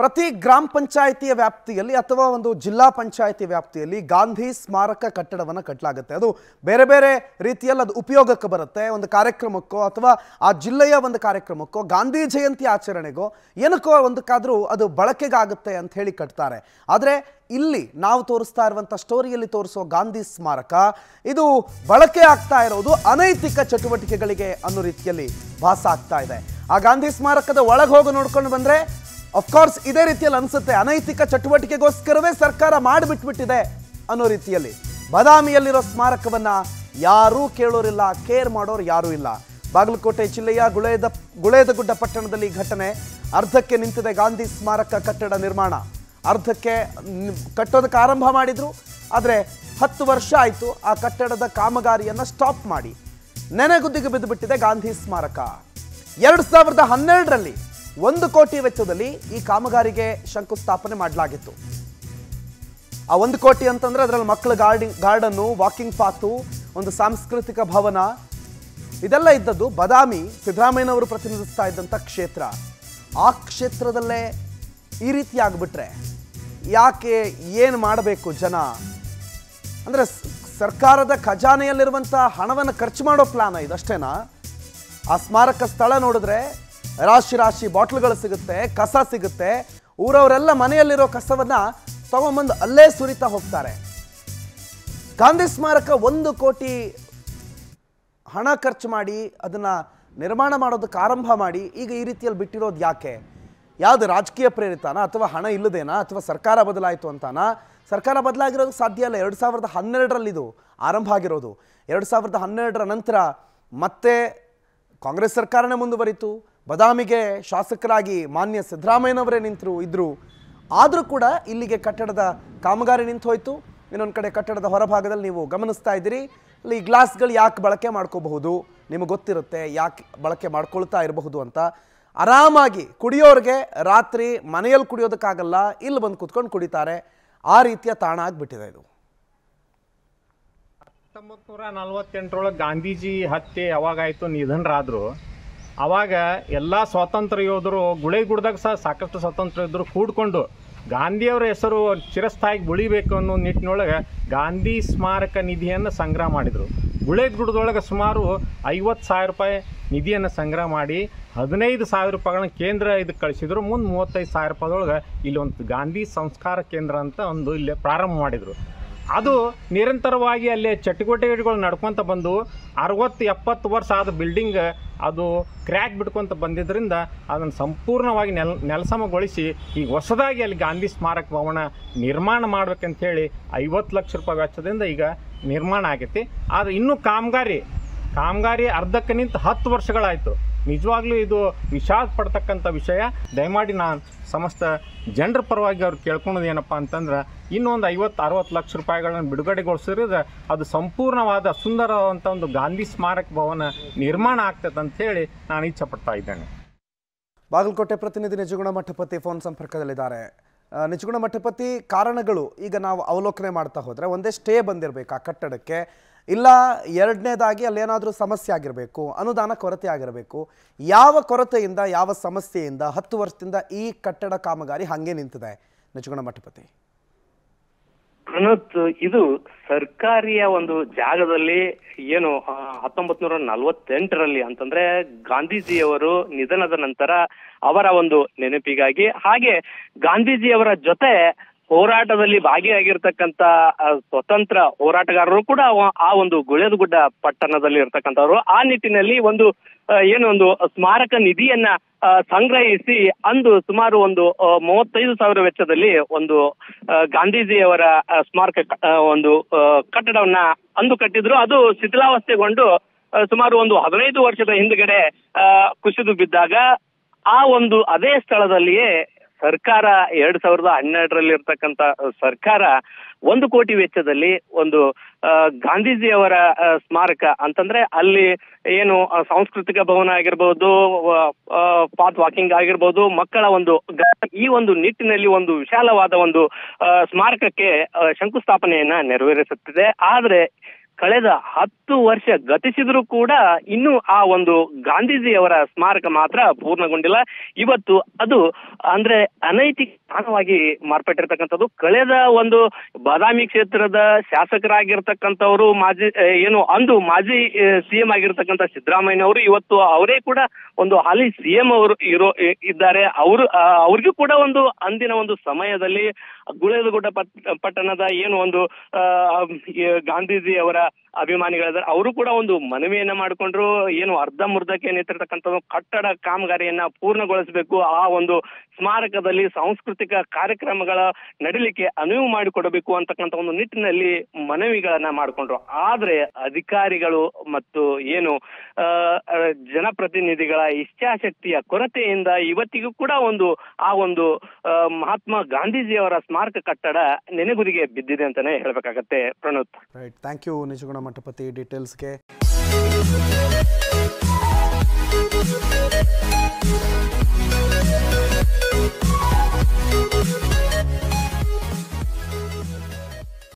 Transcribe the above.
ಪ್ರತಿ ಗ್ರಾಮ ಪಂಚಾಯಿತಿಯ ವ್ಯಾಪ್ತಿಯಲ್ಲಿ ಅಥವಾ ಒಂದು ಜಿಲ್ಲಾ ಪಂಚಾಯಿತಿ ವ್ಯಾಪ್ತಿಯಲ್ಲಿ ಗಾಂಧಿ ಸ್ಮಾರಕ ಕಟ್ಟಡವನ್ನು ಕಟ್ಟಲಾಗುತ್ತೆ ಅದು ಬೇರೆ ಬೇರೆ ರೀತಿಯಲ್ಲಿ ಅದು ಉಪಯೋಗಕ್ಕೆ ಬರುತ್ತೆ ಒಂದು ಕಾರ್ಯಕ್ರಮಕ್ಕೋ ಅಥವಾ ಆ ಜಿಲ್ಲೆಯ ಒಂದು ಕಾರ್ಯಕ್ರಮಕ್ಕೋ ಗಾಂಧಿ ಜಯಂತಿ ಆಚರಣೆಗೋ ಏನಕ್ಕೋ ಒಂದಕ್ಕಾದರೂ ಅದು ಬಳಕೆಗಾಗುತ್ತೆ ಅಂತ ಹೇಳಿ ಕಟ್ತಾರೆ ಆದರೆ ಇಲ್ಲಿ ನಾವು ತೋರಿಸ್ತಾ ಇರುವಂಥ ಸ್ಟೋರಿಯಲ್ಲಿ ತೋರಿಸೋ ಗಾಂಧಿ ಸ್ಮಾರಕ ಇದು ಬಳಕೆ ಆಗ್ತಾ ಇರೋದು ಅನೈತಿಕ ಚಟುವಟಿಕೆಗಳಿಗೆ ಅನ್ನೋ ರೀತಿಯಲ್ಲಿ ಭಾಸ ಆಗ್ತಾ ಇದೆ ಆ ಗಾಂಧಿ ಸ್ಮಾರಕದ ಒಳಗೆ ಹೋಗಿ ನೋಡ್ಕೊಂಡು ಬಂದ್ರೆ ಅಫ್ಕೋರ್ಸ್ ಇದೇ ರೀತಿಯಲ್ಲಿ ಅನ್ಸುತ್ತೆ ಅನೈತಿಕ ಚಟುವಟಿಕೆಗೋಸ್ಕರವೇ ಸರ್ಕಾರ ಮಾಡಿಬಿಟ್ಬಿಟ್ಟಿದೆ ಅನ್ನೋ ರೀತಿಯಲ್ಲಿ ಬದಾಮಿಯಲ್ಲಿರೋ ಸ್ಮಾರಕವನ್ನ ಯಾರೂ ಕೇಳೋರಿಲ್ಲ ಕೇರ್ ಮಾಡೋರು ಯಾರೂ ಇಲ್ಲ ಬಾಗಲಕೋಟೆ ಜಿಲ್ಲೆಯ ಗುಳೇದ ಗುಳೇದಗುಡ್ಡ ಪಟ್ಟಣದಲ್ಲಿ ಈ ಘಟನೆ ಅರ್ಧಕ್ಕೆ ನಿಂತಿದೆ ಗಾಂಧಿ ಸ್ಮಾರಕ ಕಟ್ಟಡ ನಿರ್ಮಾಣ ಅರ್ಧಕ್ಕೆ ನ್- ಕಟ್ಟೋದಕ್ಕೆ ಆರಂಭ ಮಾಡಿದ್ರು ಆದರೆ ಹತ್ತು ವರ್ಷ ಆಯಿತು ಆ ಕಟ್ಟಡದ ಕಾಮಗಾರಿಯನ್ನು ಸ್ಟಾಪ್ ಮಾಡಿ ನೆನೆಗುದ್ದಿಗೆ ಬಿದ್ದುಬಿಟ್ಟಿದೆ ಗಾಂಧಿ ಸ್ಮಾರಕ ಎರಡು ಸಾವಿರದ ಹನ್ನೆರಡರಲ್ಲಿ ಒಂದು ಕೋಟಿ ವೆಚ್ಚದಲ್ಲಿ ಈ ಕಾಮಗಾರಿಗೆ ಶಂಕುಸ್ಥಾಪನೆ ಮಾಡಲಾಗಿತ್ತು ಆ ಒಂದು ಕೋಟಿ ಅಂತಂದ್ರೆ ಅದರಲ್ಲಿ ಮಕ್ಕಳ ಗಾರ್ಡಿಂಗ್ ಗಾರ್ಡನ್ನು ವಾಕಿಂಗ್ ಪಾತು ಒಂದು ಸಾಂಸ್ಕೃತಿಕ ಭವನ ಇದೆಲ್ಲ ಇದ್ದದ್ದು ಬದಾಮಿ ಸಿದ್ದರಾಮಯ್ಯನವರು ಪ್ರತಿನಿಧಿಸ್ತಾ ಇದ್ದಂಥ ಕ್ಷೇತ್ರ ಆ ಕ್ಷೇತ್ರದಲ್ಲೇ ಈ ರೀತಿ ಆಗ್ಬಿಟ್ರೆ ಯಾಕೆ ಏನು ಮಾಡಬೇಕು ಜನ ಅಂದರೆ ಸರ್ಕಾರದ ಖಜಾನೆಯಲ್ಲಿರುವಂಥ ಹಣವನ್ನು ಖರ್ಚು ಮಾಡೋ ಪ್ಲಾನ ಇದಷ್ಟೇನಾ ಆ ಸ್ಮಾರಕ ಸ್ಥಳ ನೋಡಿದ್ರೆ ರಾಶಿ ರಾಶಿ ಬಾಟ್ಲುಗಳು ಸಿಗುತ್ತೆ ಕಸ ಸಿಗುತ್ತೆ ಊರವರೆಲ್ಲ ಮನೆಯಲ್ಲಿರೋ ಕಸವನ್ನ ತಗೊಂಬಂದು ಅಲ್ಲೇ ಸುರಿತಾ ಹೋಗ್ತಾರೆ ಗಾಂಧಿ ಸ್ಮಾರಕ ಒಂದು ಕೋಟಿ ಹಣ ಖರ್ಚು ಮಾಡಿ ಅದನ್ನ ನಿರ್ಮಾಣ ಮಾಡೋದಕ್ಕೆ ಆರಂಭ ಮಾಡಿ ಈಗ ಈ ರೀತಿಯಲ್ಲಿ ಬಿಟ್ಟಿರೋದು ಯಾಕೆ ಯಾವುದು ರಾಜಕೀಯ ಪ್ರೇರಿತನ ಅಥವಾ ಹಣ ಇಲ್ಲದೇನಾ ಅಥವಾ ಸರ್ಕಾರ ಬದಲಾಯಿತು ಅಂತಾನಾ ಸರ್ಕಾರ ಬದಲಾಗಿರೋದಕ್ಕೆ ಸಾಧ್ಯ ಇಲ್ಲ ಎರಡು ಸಾವಿರದ ಹನ್ನೆರಡರಲ್ಲಿ ಇದು ಆರಂಭ ಆಗಿರೋದು ಎರಡು ಸಾವಿರದ ಹನ್ನೆರಡರ ನಂತರ ಮತ್ತೆ ಕಾಂಗ್ರೆಸ್ ಸರ್ಕಾರನೇ ಮುಂದುವರಿತು ಬದಾಮಿಗೆ ಶಾಸಕರಾಗಿ ಮಾನ್ಯ ಸಿದ್ದರಾಮಯ್ಯನವರೇ ನಿಂತರು ಇದ್ರು ಆದರೂ ಕೂಡ ಇಲ್ಲಿಗೆ ಕಟ್ಟಡದ ಕಾಮಗಾರಿ ನಿಂತು ಹೋಯ್ತು ಇನ್ನೊಂದು ಕಡೆ ಕಟ್ಟಡದ ಹೊರಭಾಗದಲ್ಲಿ ನೀವು ಗಮನಿಸ್ತಾ ಇದ್ದೀರಿ ಅಲ್ಲಿ ಈ ಗ್ಲಾಸ್ಗಳು ಯಾಕೆ ಬಳಕೆ ಮಾಡ್ಕೋಬಹುದು ನಿಮಗೆ ಗೊತ್ತಿರುತ್ತೆ ಯಾಕೆ ಬಳಕೆ ಮಾಡ್ಕೊಳ್ತಾ ಇರಬಹುದು ಅಂತ ಆರಾಮಾಗಿ ಕುಡಿಯೋರಿಗೆ ರಾತ್ರಿ ಮನೆಯಲ್ಲಿ ಕುಡಿಯೋದಕ್ಕಾಗಲ್ಲ ಇಲ್ಲಿ ಬಂದು ಕುತ್ಕೊಂಡು ಕುಡಿತಾರೆ ಆ ರೀತಿಯ ತಾಣ ಆಗಿಬಿಟ್ಟಿದೆ ಇದು ಹತ್ತೊಂಬತ್ತು ನೂರ ನಲವತ್ತೆಂಟರೊಳಗೆ ಗಾಂಧೀಜಿ ಹತ್ಯೆ ಯಾವಾಗಾಯ್ತು ನಿಧನರಾದ್ರು ಅವಾಗ ಎಲ್ಲ ಸ್ವಾತಂತ್ರ್ಯ ಯೋಧರು ಗುಳೇಗುಡ್ದಾಗ ಸಹ ಸಾಕಷ್ಟು ಸ್ವಾತಂತ್ರ್ಯ ಯೋಧರು ಕೂಡ್ಕೊಂಡು ಗಾಂಧಿಯವರ ಹೆಸರು ಚಿರಸ್ಥಾಯಿಗೆ ಉಳಿಬೇಕು ಅನ್ನೋ ನಿಟ್ಟಿನೊಳಗೆ ಗಾಂಧಿ ಸ್ಮಾರಕ ನಿಧಿಯನ್ನು ಸಂಗ್ರಹ ಮಾಡಿದರು ಗುಳೇಗುಡ್ದೊಳಗೆ ಸುಮಾರು ಐವತ್ತು ಸಾವಿರ ರೂಪಾಯಿ ನಿಧಿಯನ್ನು ಸಂಗ್ರಹ ಮಾಡಿ ಹದಿನೈದು ಸಾವಿರ ರೂಪಾಯಿಗಳನ್ನ ಕೇಂದ್ರ ಇದಕ್ಕೆ ಕಳಿಸಿದ್ರು ಮುಂದೆ ಮೂವತ್ತೈದು ಸಾವಿರ ರೂಪಾಯಿದೊಳಗೆ ಇಲ್ಲಿ ಒಂದು ಗಾಂಧಿ ಸಂಸ್ಕಾರ ಕೇಂದ್ರ ಅಂತ ಒಂದು ಇಲ್ಲಿ ಪ್ರಾರಂಭ ಮಾಡಿದರು ಅದು ನಿರಂತರವಾಗಿ ಅಲ್ಲಿ ಚಟುವಟಿಕೆಗಳು ನಡ್ಕೊತ ಬಂದು ಅರವತ್ತು ಎಪ್ಪತ್ತು ವರ್ಷ ಆದ ಬಿಲ್ಡಿಂಗ್ ಅದು ಕ್ರ್ಯಾಕ್ ಬಿಡ್ಕೊತ ಬಂದಿದ್ದರಿಂದ ಅದನ್ನು ಸಂಪೂರ್ಣವಾಗಿ ನೆಲ ನೆಲಸಮಗೊಳಿಸಿ ಈಗ ಹೊಸದಾಗಿ ಅಲ್ಲಿ ಗಾಂಧಿ ಸ್ಮಾರಕ ಭವನ ನಿರ್ಮಾಣ ಮಾಡ್ಬೇಕಂತೇಳಿ ಐವತ್ತು ಲಕ್ಷ ರೂಪಾಯಿ ವೆಚ್ಚದಿಂದ ಈಗ ನಿರ್ಮಾಣ ಆಗೈತಿ ಆದರೆ ಇನ್ನೂ ಕಾಮಗಾರಿ ಕಾಮಗಾರಿ ಅರ್ಧಕ್ಕೆ ನಿಂತು ಹತ್ತು ವರ್ಷಗಳಾಯಿತು ನಿಜವಾಗ್ಲೂ ಇದು ವಿಷಾದ ಪಡ್ತಕ್ಕಂಥ ವಿಷಯ ದಯಮಾಡಿ ನಾನು ಸಮಸ್ತ ಜನರ ಪರವಾಗಿ ಅವ್ರು ಕೇಳ್ಕೊಳೋದು ಏನಪ್ಪ ಅಂತಂದ್ರೆ ಇನ್ನೊಂದು ಐವತ್ತು ಅರವತ್ತು ಲಕ್ಷ ರೂಪಾಯಿಗಳನ್ನು ಬಿಡುಗಡೆಗೊಳಿಸಿದ್ರೆ ಅದು ಸಂಪೂರ್ಣವಾದ ಸುಂದರವಾದಂಥ ಒಂದು ಗಾಂಧಿ ಸ್ಮಾರಕ ಭವನ ನಿರ್ಮಾಣ ಆಗ್ತದೆ ಅಂತ ಹೇಳಿ ನಾನು ಇಚ್ಛೆ ಪಡ್ತಾ ಇದ್ದೇನೆ ಬಾಗಲಕೋಟೆ ಪ್ರತಿನಿಧಿ ನಿಜಗುಣ ಮಠಪತಿ ಫೋನ್ ಸಂಪರ್ಕದಲ್ಲಿದ್ದಾರೆ ಆ, ನಿಜಗುಣ ಮಠಪತಿ ಕಾರಣಗಳು ಈಗ ನಾವು ಅವಲೋಕನೆ ಮಾಡ್ತಾ ಹೋದ್ರೆ ಒಂದೇ ಸ್ಟೇ ಬಂದಿರಬೇಕು ಆ ಕಟ್ಟಡಕ್ಕೆ ಇಲ್ಲ ಎರಡನೇದಾಗಿ ಅಲ್ಲೇನಾದರೂ ಸಮಸ್ಯೆ ಆಗಿರಬೇಕು ಅನುದಾನ ಕೊರತೆ ಆಗಿರಬೇಕು ಯಾವ ಕೊರತೆಯಿಂದ ಯಾವ ಸಮಸ್ಯೆಯಿಂದ ಹತ್ತು ವರ್ಷದಿಂದ ಈ ಕಟ್ಟಡ ಕಾಮಗಾರಿ ಹಾಗೆ ನಿಂತಿದೆ ನಿಜಗುಣ ಮಠಪತಿ ಪ್ರಣತ್ ಇದು ಸರ್ಕಾರಿಯ ಒಂದು ಜಾಗದಲ್ಲಿ ಏನು ಹತ್ತೊಂಬತ್ ನೂರ ನಲವತ್ತೆಂಟರಲ್ಲಿ ಅಂತಂದ್ರೆ ಗಾಂಧೀಜಿಯವರು ನಿಧನದ ನಂತರ ಅವರ ಒಂದು ನೆನಪಿಗಾಗಿ ಹಾಗೆ ಗಾಂಧೀಜಿಯವರ ಜೊತೆ ಹೋರಾಟದಲ್ಲಿ ಭಾಗಿಯಾಗಿರ್ತಕ್ಕಂತ ಆ, ಸ್ವತಂತ್ರ ಹೋರಾಟಗಾರರು ಕೂಡ ಅವ- ಆ ಒಂದು ಗುಳೇದಗುಡ್ಡ ಪಟ್ಟಣದಲ್ಲಿ ಇರ್ತಕ್ಕಂಥವ್ರು ಆ ನಿಟ್ಟಿನಲ್ಲಿ ಒಂದು ಆ, ಏನು ಒಂದು ಸ್ಮಾರಕ ನಿಧಿಯನ್ನ ಆ, ಸಂಗ್ರಹಿಸಿ ಅಂದು ಸುಮಾರು ಒಂದು ಆ, ಮೂವತ್ತೈದು ಸಾವಿರ ವೆಚ್ಚದಲ್ಲಿ ಒಂದು ಆ, ಗಾಂಧೀಜಿಯವರ ಆ, ಸ್ಮಾರಕ ಕ- ಆ, ಒಂದು ಆ, ಕಟ್ಟಡವನ್ನ ಅಂದು ಕಟ್ಟಿದ್ರು ಅದು ಶಿಥಿಲಾವಸ್ಥೆಗೊಂಡು ಆ, ಸುಮಾರು ಒಂದು ಹದಿನೈದು ವರ್ಷದ ಹಿಂದ್ಗಡೆ ಆ, ಕುಸಿದು ಬಿದ್ದಾಗ ಆ ಒಂದು ಅದೇ ಸ್ಥಳದಲ್ಲಿಯೇ ಸರ್ಕಾರ ಎರಡ್ ಸಾವಿರದ ಹನ್ನೆರಡರಲ್ಲಿ ಇರ್ತಕ್ಕಂತ ಸರ್ಕಾರ ಒಂದು ಕೋಟಿ ವೆಚ್ಚದಲ್ಲಿ ಒಂದು ಆ, ಗಾಂಧೀಜಿಯವರ ಆ, ಸ್ಮಾರಕ ಅಂತಂದ್ರೆ ಅಲ್ಲಿ ಏನು ಆ, ಸಾಂಸ್ಕೃತಿಕ ಭವನ ಆಗಿರ್ಬೋದು ಪಾತ್ ವಾಕಿಂಗ್ ಆಗಿರ್ಬೋದು ಮಕ್ಕಳ ಒಂದು ಗ- ಈ ಒಂದು ನಿಟ್ಟಿನಲ್ಲಿ ಒಂದು ವಿಶಾಲವಾದ ಒಂದು ಆ, ಸ್ಮಾರಕಕ್ಕೆ ಆ, ಶಂಕುಸ್ಥಾಪನೆಯನ್ನ ನೆರವೇರಿಸುತ್ತಿದೆ ಆದ್ರೆ ಕಳೆದ ಹತ್ತು ವರ್ಷ ಗತಿಸಿದ್ರು ಕೂಡ ಇನ್ನೂ ಆ ಒಂದು ಗಾಂಧೀಜಿಯವರ ಸ್ಮಾರಕ ಮಾತ್ರ ಪೂರ್ಣಗೊಂಡಿಲ್ಲ ಇವತ್ತು ಅದು ಅಂದ್ರೆ ಅನೈತಿಕ ತಾಣವಾಗಿ ಮಾರ್ಪಟ್ಟಿರ್ತಕ್ಕಂಥದ್ದು ಕಳೆದ ಒಂದು ಬಾದಾಮಿ ಕ್ಷೇತ್ರದ ಶಾಸಕರಾಗಿರ್ತಕ್ಕಂಥವರು ಮಾಜಿ ಆ, ಏನು ಅಂದು ಮಾಜಿ ಸಿಎಂ ಆಗಿರ್ತಕ್ಕಂಥ ಸಿದ್ದರಾಮಯ್ಯ ಅವರು ಇವತ್ತು ಅವರೇ ಕೂಡ ಒಂದು ಹಾಲಿ ಸಿಎಂ ಅವರು ಇರೋ ಇ- ಇದ್ದಾರೆ ಅವರು ಆ, ಅವ್ರಿಗೂ ಕೂಡ ಒಂದು ಅಂದಿನ ಒಂದು ಸಮಯದಲ್ಲಿ ಗುಳೇದಗುಡ್ಡ ಪಟ್- ಪಟ್ಟಣದ ಏನು ಒಂದು ಆ, ಈ ಗಾಂಧೀಜಿ ಅವರ ಅಭಿಮಾನಿಗಳಿದ್ದಾರೆ ಅವರು ಕೂಡ ಒಂದು ಮನವಿಯನ್ನ ಮಾಡಿಕೊಂಡ್ರು ಏನು ಅರ್ಧಂಬರ್ಧಕ್ಕೆ ನಿಂತಿರ್ತಕ್ಕಂಥ ಕಟ್ಟಡ ಕಾಮಗಾರಿಯನ್ನ ಪೂರ್ಣಗೊಳಿಸಬೇಕು ಆ ಒಂದು ಸ್ಮಾರಕದಲ್ಲಿ ಸಾಂಸ್ಕೃತಿಕ ಕಾರ್ಯಕ್ರಮಗಳ ನಡೀಲಿಕ್ಕೆ ಅನುವು ಮಾಡಿಕೊಡಬೇಕು ಅಂತಕ್ಕಂಥ ಒಂದು ನಿಟ್ಟಿನಲ್ಲಿ ಮನವಿಗಳನ್ನ ಮಾಡಿಕೊಂಡ್ರು ಆದ್ರೆ ಅಧಿಕಾರಿಗಳು ಮತ್ತು ಏನು ಆ, ಆ, ಜನಪ್ರತಿನಿಧಿಗಳ ಇಚ್ಛಾಶಕ್ತಿಯ ಕೊರತೆಯಿಂದ ಇವತ್ತಿಗೂ ಕೂಡ ಒಂದು ಆ ಒಂದು ಆ, ಮಹಾತ್ಮ ಗಾಂಧೀಜಿಯವರ ಸ್ಮಾರಕ ಕಟ್ಟಡ ನೆನೆಗುದಿಗೆ ಬಿದ್ದಿದೆ ಅಂತಾನೆ ಹೇಳ್ಬೇಕಾಗತ್ತೆ Pranoth right thank you Nijaguna Mathapati ಡೀಟೇಲ್ಸ್ಗೆ